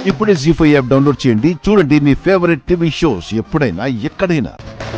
ఇప్పుడే G five app download చేయండి చూడండి మీ ఫేవరెట్ టీవీ షోస్ ఎప్పుడైనా ఎక్కడైనా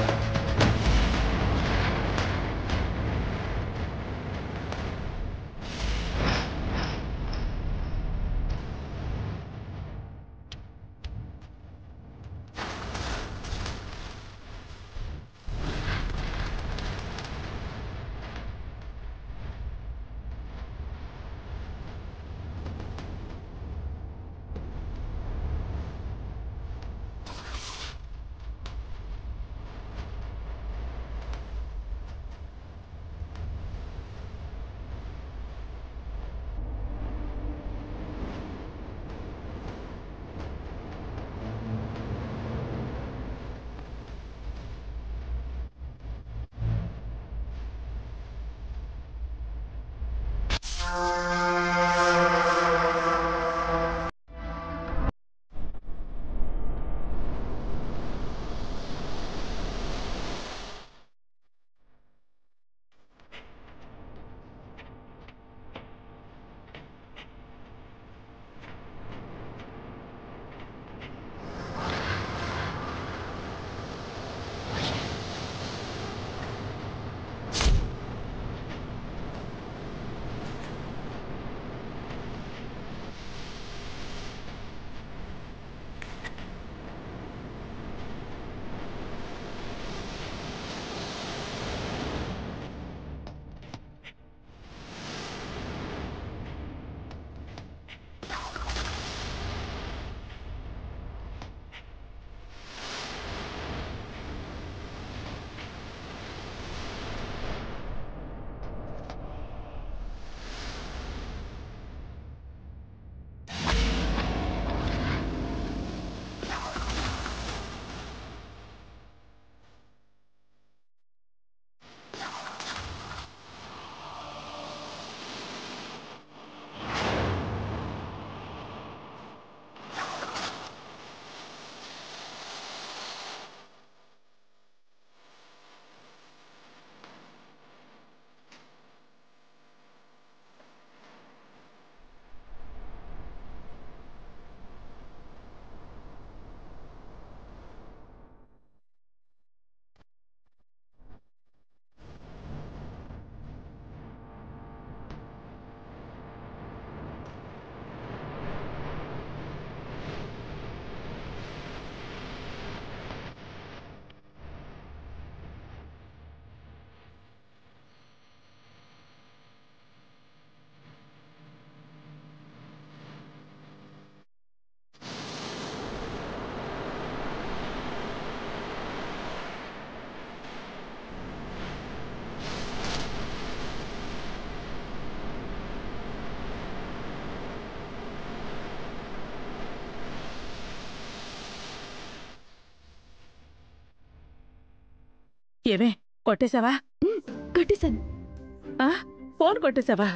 ఏమే కొట్టేశావా కట్టేశాను ఆ? ఫోన్ కొట్టేశావా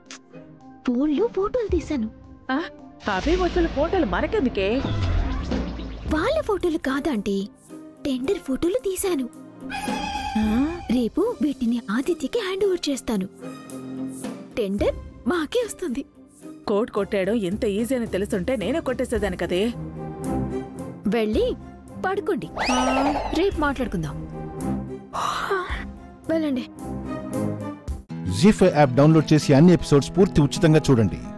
ఫోన్లో ఫోటోలు తీశాను ఆ? అవే వస్తువుల ఫోటోలు మనకెందుకే వాళ్ళ ఫోటోలు కాదంటీ టెండర్ ఫోటోలు తీశాను ఆ? రేపు వీటిని ఆదిత్యకి హ్యాండ్ ఓవర్ చేస్తాను టెండర్ మాకే వస్తుంది కోడ్ కొట్టేయడం ఎంత ఈజీ అని తెలుసుంటే నేనే కొట్టేసేదాన్ని కదే వెళ్ళి పడుకోండి రేపు మాట్లాడుకుందాం వెళ్ళండి జీ ఫైవ్ యాప్ డౌన్లోడ్ చేసి అన్ని ఎపిసోడ్స్ పూర్తి ఉచితంగా చూడండి